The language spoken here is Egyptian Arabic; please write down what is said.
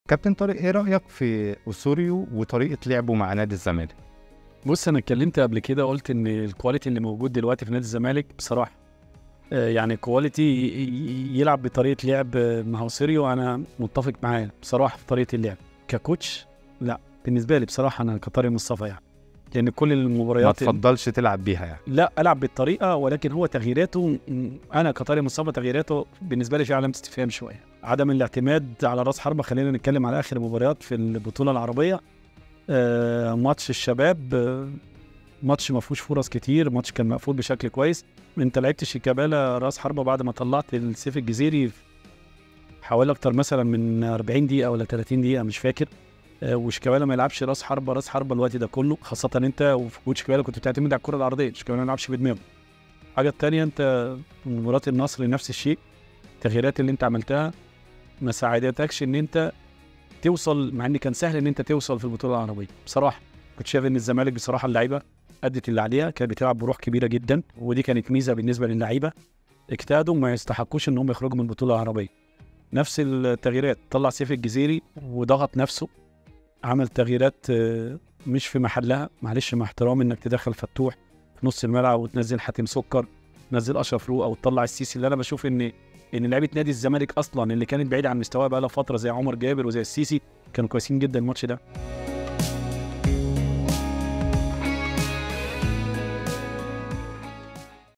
كابتن طارق ايه رايك في اسوريو وطريقه لعبه مع نادي الزمالك بص انا اتكلمت قبل كده قلت ان الكواليتي اللي موجود دلوقتي في نادي الزمالك بصراحه آه، يعني كواليتي ي- ي- يلعب بطريقه لعب آه، مع اوسيريو انا متفق معاه بصراحه في طريقه اللعب ككوتش لا بالنسبه لي بصراحه انا كطارق مصطفى يعني لان كل ما المباريات تفضلش تلعب بيها يعني لا العب بالطريقه ولكن هو تغييراته م- انا كطارق مصطفى تغييراته بالنسبه لي في علامه استفهام شويه عدم الاعتماد على راس حربه خلينا نتكلم على اخر مباريات في البطوله العربيه آه ماتش الشباب آه ماتش ما فيهوش فرص كتير ماتش كان مقفول بشكل كويس انت لعبت شيكابالا راس حربه بعد ما طلعت السيف الجزيري حوالي اكتر مثلا من 40 دقيقه ولا 30 دقيقه مش فاكر آه، وشيكابالا ما يلعبش راس حربه راس حربه الوقت ده كله خاصه انت وفي وجود شيكابالا كنت بتعتمد على الكره العرضيه شيكابالا ما يلعبش بدماغه الحاجه الثانيه انت مباراه النصر نفس الشيء التغييرات اللي انت عملتها ما ساعدتكش ان انت توصل مع ان كان سهل ان انت توصل في البطوله العربيه بصراحه كنت شايف ان الزمالك بصراحه اللعيبه ادت اللي عليها كانت بتلعب بروح كبيره جدا ودي كانت ميزه بالنسبه للعيبه اجتهدوا ما يستحقوش ان هم يخرجوا من البطوله العربيه نفس التغييرات طلع سيف الجزيري وضغط نفسه عمل تغييرات آه، مش في محلها معلش مع احترام انك تدخل فتوح في نص الملعب وتنزل حاتم سكر تنزل اشرف رو او تطلع السيسي اللي انا بشوف ان ان لعيبه نادي الزمالك اصلا اللي كانت بعيده عن مستواها بقى لها فتره زي عمر جابر وزي السيسي كانوا كويسين جدا الماتش ده